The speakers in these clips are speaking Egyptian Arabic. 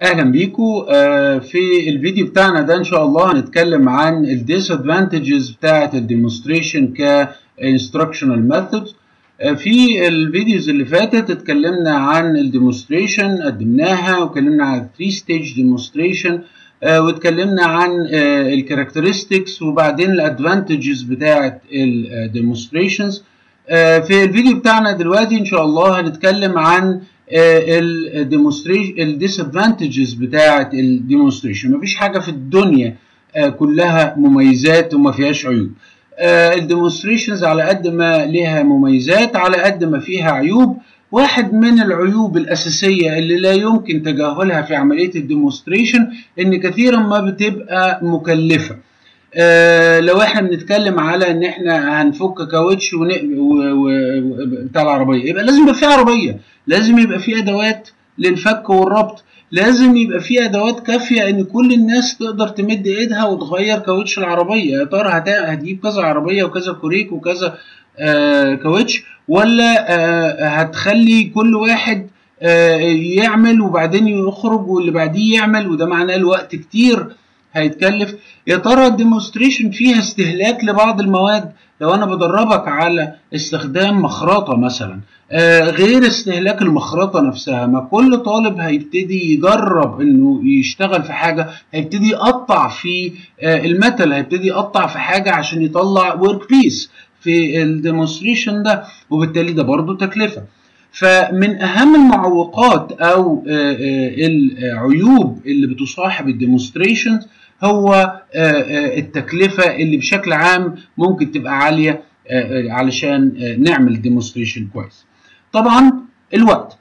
اهلا بيكم في الفيديو بتاعنا ده ان شاء الله هنتكلم عن الديسادفانتجز بتاعه الديمونستريشن كانستراكشنال ميثود في الفيديوز اللي فاتت اتكلمنا عن الديمونستريشن قدمناها واتكلمنا عن 3 ستيج ديمونستريشن واتكلمنا عن الكاركترستكس وبعدين الادفانتجز بتاعه الديمونستريشنز في الفيديو بتاعنا دلوقتي ان شاء الله هنتكلم عن الديمونستريشن الديسادفانتجز بتاعه الديمونستريشن مفيش حاجه في الدنيا كلها مميزات وما فيهاش عيوب الديمونستريشنز على قد ما ليها مميزات على قد ما فيها عيوب واحد من العيوب الأساسية اللي لا يمكن تجاهلها في عملية الديمونستريشن إن كثيرا ما بتبقى مكلفة آه لو احنا بنتكلم على ان احنا هنفك كاوتش ون... و... و... بتاع العربيه يبقى لازم يبقى في عربيه لازم يبقى في ادوات للفك والربط لازم يبقى في ادوات كافيه ان كل الناس تقدر تمد ايدها وتغير كاوتش العربيه يا ترى هت... هتجيب كذا عربيه وكذا كوريك وكذا آه كاوتش ولا آه هتخلي كل واحد آه يعمل وبعدين يخرج واللي بعديه يعمل وده معناه الوقت كتير هيتكلف يا ترى الديمونستريشن فيها استهلاك لبعض المواد لو انا بدربك على استخدام مخرطه مثلا آه غير استهلاك المخرطه نفسها ما كل طالب هيبتدي يجرب انه يشتغل في حاجه هيبتدي يقطع في آه الميتال هيبتدي يقطع في حاجه عشان يطلع ورك بيس في الديمونستريشن ده وبالتالي ده برضه تكلفه فمن اهم المعوقات او آه العيوب اللي بتصاحب الديمونستريشن هو التكلفة اللي بشكل عام ممكن تبقى عالية علشان نعمل ديمونستريشن كويس طبعا الوقت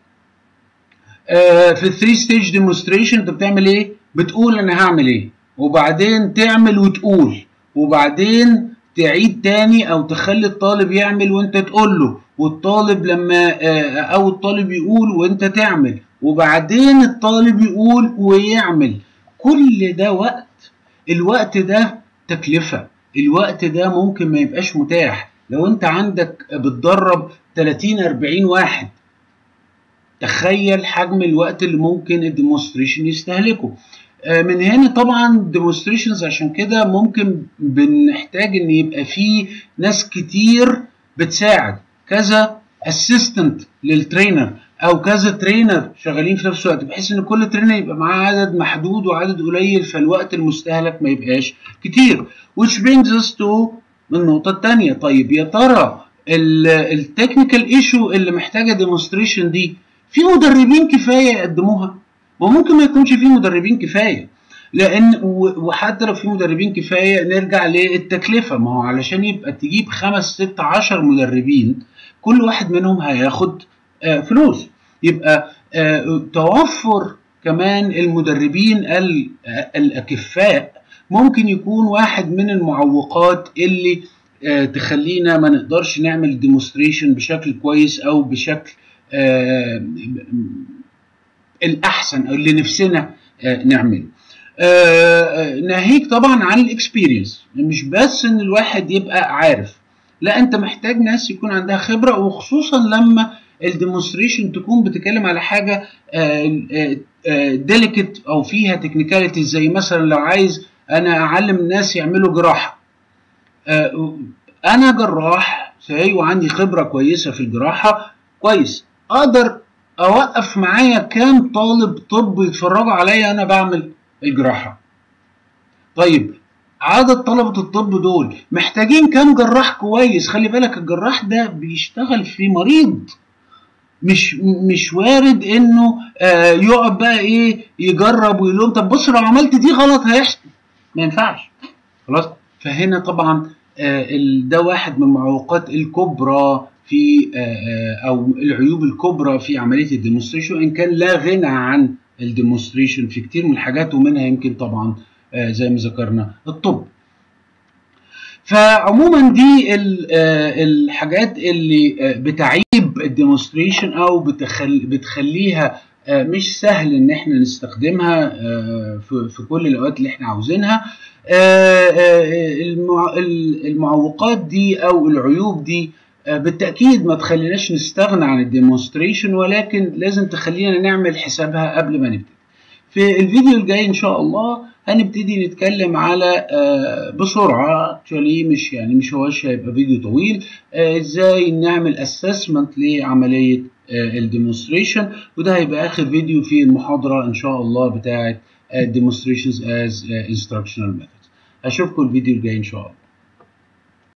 في الثري ستيج ديمونستريشن انت بتعمل ايه بتقول انا هعمل ايه وبعدين تعمل وتقول وبعدين تعيد تاني او تخلي الطالب يعمل وانت تقول له والطالب لما او الطالب يقول وانت تعمل وبعدين الطالب يقول ويعمل كل ده وقت الوقت ده تكلفة الوقت ده ممكن ما يبقاش متاح لو انت عندك بتدرب 30 40 واحد تخيل حجم الوقت اللي ممكن الديمونستريشن يستهلكه من هنا طبعا ديمونستريشنز عشان كده ممكن بنحتاج ان يبقى فيه ناس كتير بتساعد كذا اسيستنت للترينر او كذا ترينر شغالين في نفس الوقت بحيث ان كل ترينر يبقى معاه عدد محدود وعدد قليل فالوقت المستهلك ما يبقاش كتير which brings us to النقطة الثانية طيب يا ترى التكنيكال ايشو اللي محتاجة ديمونستريشن دي في مدربين كفاية يقدموها وممكن ما يكونش في مدربين كفاية لان وحتى لو في مدربين كفايه نرجع للتكلفه ما هو علشان يبقى تجيب خمس ست عشر مدربين كل واحد منهم هياخد آه فلوس يبقى آه توفر كمان المدربين الاكفاء ممكن يكون واحد من المعوقات اللي آه تخلينا ما نقدرش نعمل ديمونستريشن بشكل كويس او بشكل الاحسن او اللي نفسنا نعمله ناهيك طبعا عن الاكسبيرينس مش بس ان الواحد يبقى عارف لا انت محتاج ناس يكون عندها خبره وخصوصا لما الديمونستريشن تكون بتتكلم على حاجه ديليكت او فيها تكنيكاليتي زي مثلا لو عايز انا اعلم الناس يعملوا جراحه انا جراح ساي وعندي خبره كويسه في الجراحه كويس اقدر اوقف معايا كام طالب طب يتفرجوا عليا انا بعمل الجراحه طيب عدد طلبة الطب دول محتاجين كام جراح كويس خلي بالك الجراح ده بيشتغل في مريض مش مش وارد انه آه يقعد بقى ايه يجرب ويقول لهم طب بص لو عملت دي غلط هيحصل ما ينفعش خلاص فهنا طبعا آه ده واحد من المعوقات الكبرى في آه او العيوب الكبرى في عمليه الديمونستريشن ان كان لا غنى عن الديمونستريشن في كتير من الحاجات ومنها يمكن طبعا زي ما ذكرنا الطب فعموما دي الحاجات اللي بتعيب الديمونستريشن او بتخل بتخليها مش سهل ان احنا نستخدمها في كل الاوقات اللي احنا عاوزينها المعوقات دي او العيوب دي بالتاكيد ما تخليناش نستغنى عن الديمونستريشن ولكن لازم تخلينا نعمل حسابها قبل ما نبتدي في الفيديو الجاي ان شاء الله هنبتدي نتكلم على بسرعه اكشولي مش يعني مش هوش هيبقى فيديو طويل ازاي نعمل اسسمنت لعمليه الديمونستريشن وده هيبقى اخر فيديو في المحاضره ان شاء الله بتاعه demonstrations as instructional methods اشوفكم الفيديو الجاي ان شاء الله